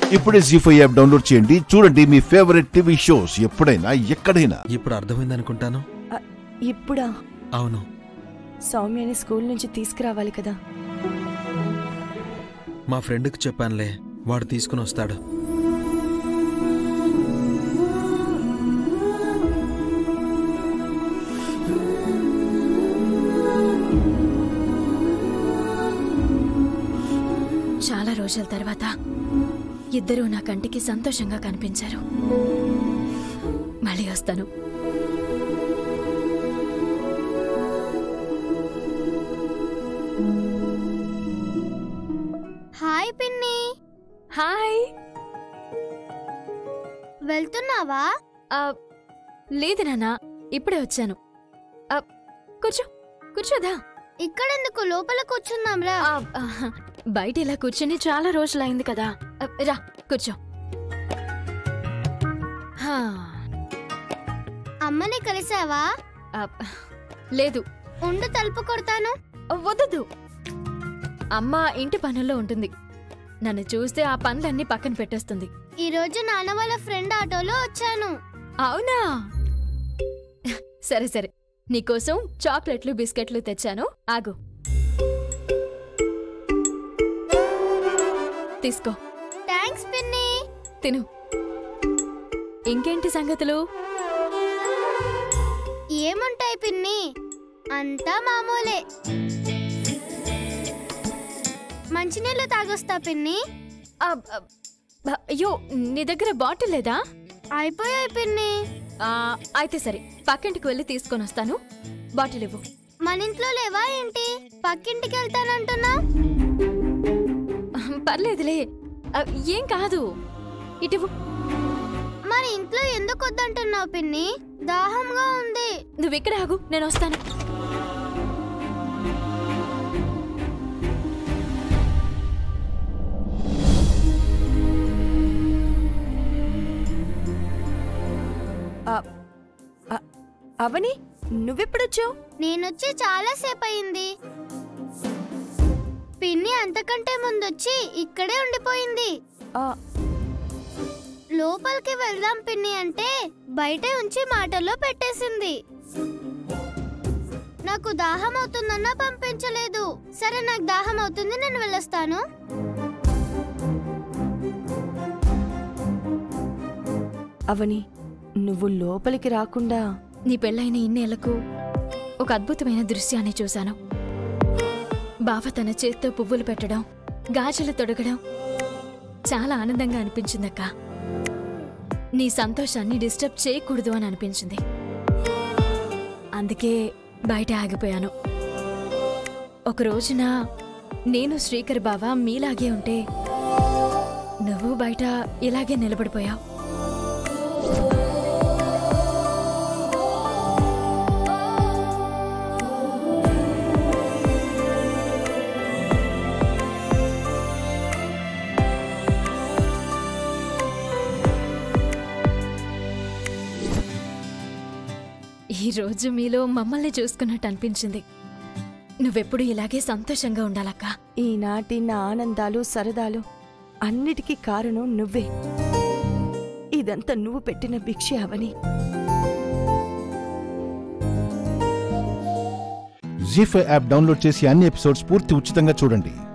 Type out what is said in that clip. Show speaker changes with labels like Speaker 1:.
Speaker 1: ఇప్పుడే G five app download చేయండి చూడండి మీ ఫేవరెట్ టీవీ షోస్ ఎప్పుడైనా ఎక్కడైనా
Speaker 2: ఇప్పుడు అర్థమైంది అనుకుంటాను
Speaker 3: ఇప్పుడా
Speaker 2: అవును
Speaker 3: సౌమ్యని స్కూల్ నుంచి తీసుకురావాలి కదా
Speaker 2: మా ఫ్రెండ్కి చెప్పానులే వాడు తీసుకుని వస్తాడు
Speaker 4: చాలా రోజుల తర్వాత ఇద్దరూ నా కంటికి సంతోషంగా కనిపించారు మళ్ళీ వస్తాను
Speaker 5: హాయ్ పిన్ని
Speaker 4: హాయ్
Speaker 5: వెళ్తున్నావా
Speaker 4: ఆ, లేదు నాన్న ఇప్పుడే వచ్చాను ఆ, కూర్చో కూర్చోదా
Speaker 5: ఇక్కడెందుకు లోపల కూర్చుందాంరా
Speaker 4: ఆ, ఆ, బయట ఇలా కూర్చొని చాలా రోజులైంది కదా ఆ, రా కూర్చో హా,
Speaker 5: అమ్మని కలిసావా
Speaker 4: ఆ, లేదు
Speaker 5: ఉండు తలుపు కొడతాను
Speaker 4: వద్దు అమ్మ ఇంటి పనుల్లో ఉంటుంది నన్ను చూస్తే ఆ పనులన్నీ పక్కన పెట్టేస్తుంది
Speaker 5: ఈ రోజు నాన్న వాళ్ళ ఫ్రెండ్ ఆటోలో వచ్చాను
Speaker 4: అవునా సరే సరే నీకోసం చాక్లెట్లు బిస్కెట్లు తెచ్చాను ఆగు తీసుకో
Speaker 5: థ్యాంక్స్ పిన్ని
Speaker 4: తిను ఇంకేంటి సంగతులు
Speaker 5: ఏముంటాయి పిన్ని అంతా మామూలే మంచినీళ్ళు తాగొస్తా పిన్ని
Speaker 4: అబ్, అబ్, బ- అయ్యో నీ దగ్గర బాటిల్ లేదా
Speaker 5: అయిపోయాయి పిన్ని
Speaker 4: ఆ, అయితే సరే పక్కింటికి వెళ్ళి తీసుకొని వస్తాను బాటిల్ ఇవ్వు
Speaker 5: మన ఇంట్లో లేవా ఏంటి పక్కింటికి వెళ్తానంటున్నా
Speaker 4: పర్లేదులే ఆ, ఏం కాదు ఇటువు
Speaker 5: మరి ఇంట్లో ఎందుకు వద్దంటున్నావు పిన్ని దాహంగా ఉంది
Speaker 4: నువ్వు ఇక్కడ ఆగు నేను వస్తాను
Speaker 3: ఆ, ఆ, అవని నువ్వెప్పుడొచ్చావు
Speaker 5: నేనొచ్చి చాలా సేపు అయింది పిన్ని అంతకంటే ముందొచ్చి ఇక్కడే ఉండిపోయింది
Speaker 3: ఆ,
Speaker 5: లోపలికి వెళ్దాం పిన్ని అంటే బయటే ఉంచి మాటల్లో పెట్టేసింది నాకు దాహం అవుతుందన్నా పంపించలేదు సరే నాకు దాహం అవుతుంది నేను వెళ్ళొస్తాను
Speaker 3: అవని నువ్వు లోపలికి రాకుండా
Speaker 4: నీ పెళ్ళైన ఇన్నేళ్లకు ఒక అద్భుతమైన దృశ్యాన్ని చూశాను బావ తన చేత్తో పువ్వులు పెట్టడం గాజులు తొడగడం చాలా ఆనందంగా అనిపించిందక్క నీ సంతోషాన్ని డిస్టర్బ్ చేయకూడదు అని అనిపించింది అందుకే బయట ఆగిపోయాను ఒక రోజున నేను శ్రీకర్ బావ మీలాగే ఉంటే నువ్వు బయట ఇలాగే నిలబడిపోయావు ఈ రోజు మీలో మమ్మల్ని చూసుకున్నట్టు అనిపించింది నువ్వెప్పుడు ఇలాగే సంతోషంగా ఉండాలక్క
Speaker 3: ఈనాటి నా ఆనందాలు సరదాలు అన్నిటికీ కారణం నువ్వే ఇదంతా నువ్వు పెట్టిన భిక్ష అవని
Speaker 1: జీ ఫైవ్ యాప్ డౌన్లోడ్ చేసి అన్ని ఎపిసోడ్స్ పూర్తి ఉచితంగా చూడండి